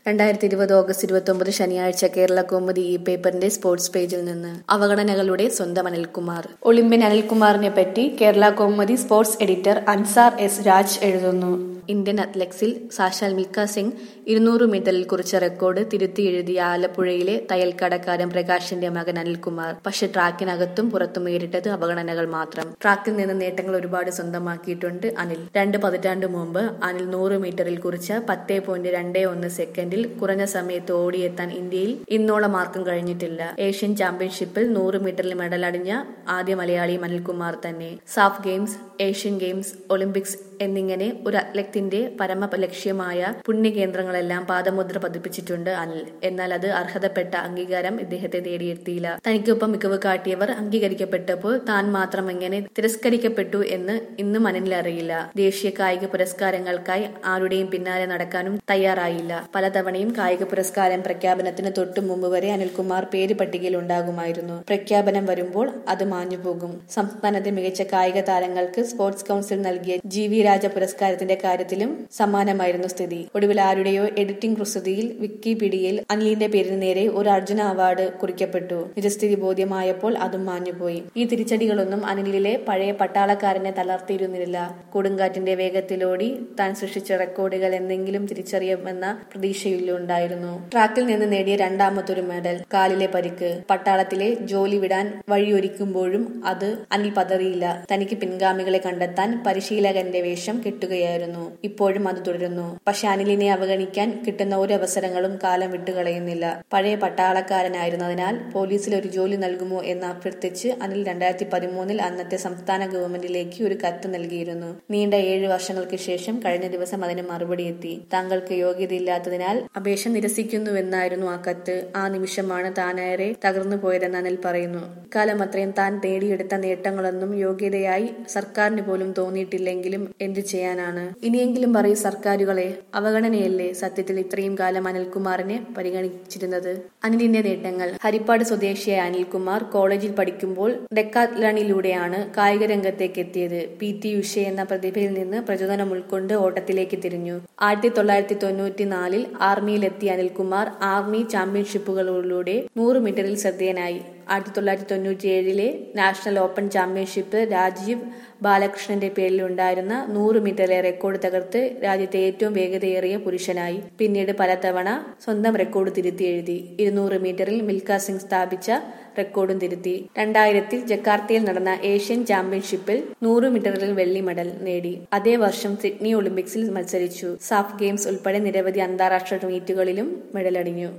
രണ്ടായിരത്തി ഇരുപത് ഓഗസ്റ്റ് ഇരുപത്തൊമ്പത് ശനിയാഴ്ച കേരള കൗമുദി ഈ പേപ്പറിന്റെ സ്പോർട്സ് പേജിൽ നിന്ന് അവഗണനകളുടെ സ്വന്തം അനിൽകുമാർ ഒളിമ്പ്യൻ അനിൽകുമാറിനെ പറ്റി Kerala Kaumudi sports editor Ansar S Raj എഴുതുന്നു ഇന്ത്യൻ അത്ലറ്റ്സിൽ സാക്ഷാൽ മിൽഖ സിംഗ് ഇരുന്നൂറ് മീറ്ററിൽ കുറിച്ച റെക്കോർഡ് തിരുത്തി എഴുതിയ ആലപ്പുഴയിലെ തയ്യൽക്കടക്കാരൻ പ്രകാശിന്റെ മകൻ അനിൽകുമാർ പക്ഷെ ട്രാക്കിനകത്തും പുറത്തും നേരിട്ടത് അവഗണനകൾ മാത്രം ട്രാക്കിൽ നിന്ന് നേട്ടങ്ങൾ ഒരുപാട് സ്വന്തമാക്കിയിട്ടുണ്ട് അനിൽ രണ്ട് പതിറ്റാണ്ട് മുമ്പ് അനിൽ നൂറ് മീറ്ററിൽ കുറിച്ച പത്തേ പോയിന്റ് രണ്ടേ ഒന്ന് സെക്കൻഡിൽ കുറഞ്ഞ സമയത്ത് ഓടിയെത്താൻ ഇന്ത്യയിൽ ഇന്നോളം ആർക്കും കഴിഞ്ഞിട്ടില്ല ഏഷ്യൻ ചാമ്പ്യൻഷിപ്പിൽ നൂറ് മീറ്ററിൽ മെഡൽ അടിഞ്ഞ ആദ്യ മലയാളിയും അനിൽകുമാർ തന്നെ SAF Games Asian Games Olympics എന്നിങ്ങനെ ഒരു അത്ലറ്റിന്റെ പരമ ലക്ഷ്യമായ പുണ്യകേന്ദ്രങ്ങളെല്ലാം പാദമുദ്ര പതിപ്പിച്ചിട്ടുണ്ട് അനിൽ എന്നാൽ അത് അർഹതപ്പെട്ട അംഗീകാരം ഇദ്ദേഹത്തെ തേടിയെത്തിയില്ല തനിക്കൊപ്പം മികവ് കാട്ടിയവർ അംഗീകരിക്കപ്പെട്ടപ്പോൾ താൻ മാത്രം എങ്ങനെ തിരസ്കരിക്കപ്പെട്ടു എന്ന് ഇന്നും അനിലിൽ അറിയില്ല ദേശീയ കായിക പുരസ്കാരങ്ങൾക്കായി ആരുടെയും പിന്നാലെ നടക്കാനും തയ്യാറായില്ല പലതവണയും കായിക പുരസ്കാരം പ്രഖ്യാപനത്തിന് തൊട്ടു മുമ്പ് വരെ അനിൽകുമാർ പേര് പട്ടികയിൽ ഉണ്ടാകുമായിരുന്നു പ്രഖ്യാപനം വരുമ്പോൾ അത് മാഞ്ഞുപോകും സംസ്ഥാനത്തെ മികച്ച കായിക താരങ്ങൾക്ക് സ്പോർട്സ് കൌൺസിൽ നൽകിയ ജി വി രാജ പുരസ്കാരത്തിന്റെ കാര്യത്തിലും സമാനമായിരുന്നു സ്ഥിതി ഒടുവിൽ ആരുടെയോ എഡിറ്റിംഗ് കുസൃതിയിൽ വിക്കിപീഡിയയിൽ അനിലിന്റെ പേരിന് നേരെ ഒരു അർജുന അവാർഡ് കുറിക്കപ്പെട്ടു നിജസ്ഥിതി ബോധ്യമായപ്പോൾ അതും മാഞ്ഞുപോയി ഈ തിരിച്ചടികളൊന്നും അനിലിലെ പഴയ പട്ടാളക്കാരനെ തളർത്തിയിരുന്നില്ല കൊടുങ്കാറ്റിന്റെ വേഗത്തിലോടി താൻ സൃഷ്ടിച്ച റെക്കോർഡുകൾ എന്തെങ്കിലും തിരിച്ചറിയുമെന്ന പ്രതീക്ഷയിലുണ്ടായിരുന്നു ട്രാക്കിൽ നിന്ന് നേടിയ രണ്ടാമതൊരു മെഡൽ കാലിലെ പരിക്ക് പട്ടാളത്തിലെ ജോലി വിടാൻ വഴിയൊരുക്കുമ്പോഴും അത് അനിൽ പതറിയില്ല തനിക്ക് പിൻഗാമികളെ കണ്ടെത്താൻ പരിശീലകന്റെ വേഷം കിട്ടുകയായിരുന്നു ഇപ്പോഴും അത് തുടരുന്നു പക്ഷെ അനിലിനെ അവഗണിക്കാൻ കിട്ടുന്ന ഒരു അവസരങ്ങളും കാലം വിട്ടുകളയുന്നില്ല പഴയ പട്ടാളക്കാരനായിരുന്നതിനാൽ പോലീസിൽ ഒരു ജോലി നൽകുമോ എന്ന് അഭ്യർത്ഥിച്ച് അനിൽ രണ്ടായിരത്തി പതിമൂന്നിൽ അന്നത്തെ സംസ്ഥാന ഗവൺമെന്റിലേക്ക് ഒരു കത്ത് നൽകിയിരുന്നു നീണ്ട ഏഴ് വർഷങ്ങൾക്ക് ശേഷം കഴിഞ്ഞ ദിവസം അതിന് മറുപടി എത്തി താങ്കൾക്ക് യോഗ്യതയില്ലാത്തതിനാൽ അപേക്ഷ നിരസിക്കുന്നുവെന്നായിരുന്നു ആ കത്ത് ആ നിമിഷമാണ് താനേറെ തകർന്നു പോയതെന്ന് അനിൽ പറയുന്നു ഇക്കാലം അത്രയും താൻ നേടിയെടുത്ത നേട്ടങ്ങളൊന്നും യോഗ്യതയായി സർക്കാരിന് പോലും തോന്നിയിട്ടില്ലെങ്കിലും എന്തു ചെയ്യാനാണ് ഇനിയെങ്കിലും പറയൂ സർക്കാരുകളെ അവഗണനയല്ലേ സത്യത്തിൽ ഇത്രയും കാലം അനിൽകുമാറിനെ പരിഗണിച്ചിരുന്നത് അനിലിന്റെ നേട്ടങ്ങൾ ഹരിപ്പാട് സ്വദേശിയായ അനിൽകുമാർ കോളേജിൽ പഠിക്കുമ്പോൾ ഡെക്കാത്ലണിലൂടെയാണ് കായിക രംഗത്തേക്ക് എത്തിയത് പി ടി ഉഷ എന്ന പ്രതിഭയിൽ നിന്ന് പ്രചോദനം ഉൾക്കൊണ്ട് ഓട്ടത്തിലേക്ക് തിരിഞ്ഞു ആയിരത്തി തൊള്ളായിരത്തി തൊണ്ണൂറ്റി നാലിൽ ആർമിയിലെത്തിയ അനിൽകുമാർ ആർമി ചാമ്പ്യൻഷിപ്പുകളിലൂടെ നൂറ് മീറ്ററിൽ ശ്രദ്ധേയനായി ആയിരത്തി തൊള്ളായിരത്തി തൊണ്ണൂറ്റി ഏഴിലെ നാഷണൽ ഓപ്പൺ ചാമ്പ്യൻഷിപ്പ് രാജീവ് ബാലകൃഷ്ണന്റെ പേരിൽ ഉണ്ടായിരുന്ന നൂറ് മീറ്ററിലെ റെക്കോർഡ് തകർത്ത് രാജ്യത്തെ ഏറ്റവും വേഗതയേറിയ പുരുഷനായി പിന്നീട് പലതവണ സ്വന്തം റെക്കോർഡ് തിരുത്തി എഴുതി ഇരുന്നൂറ് മീറ്ററിൽ മിൽഖ സിംഗ് സ്ഥാപിച്ച റെക്കോർഡും തിരുത്തി രണ്ടായിരത്തിൽ ജക്കാർത്തയിൽ നടന്ന ഏഷ്യൻ ചാമ്പ്യൻഷിപ്പിൽ നൂറ് മീറ്ററിൽ വെള്ളി മെഡൽ നേടി അതേ വർഷം സിഡ്നി ഒളിമ്പിക്സിൽ മത്സരിച്ചു സാഫ് ഗെയിംസ് ഉൾപ്പെടെ നിരവധി അന്താരാഷ്ട്ര മീറ്റുകളിലും മെഡലടിഞ്ഞു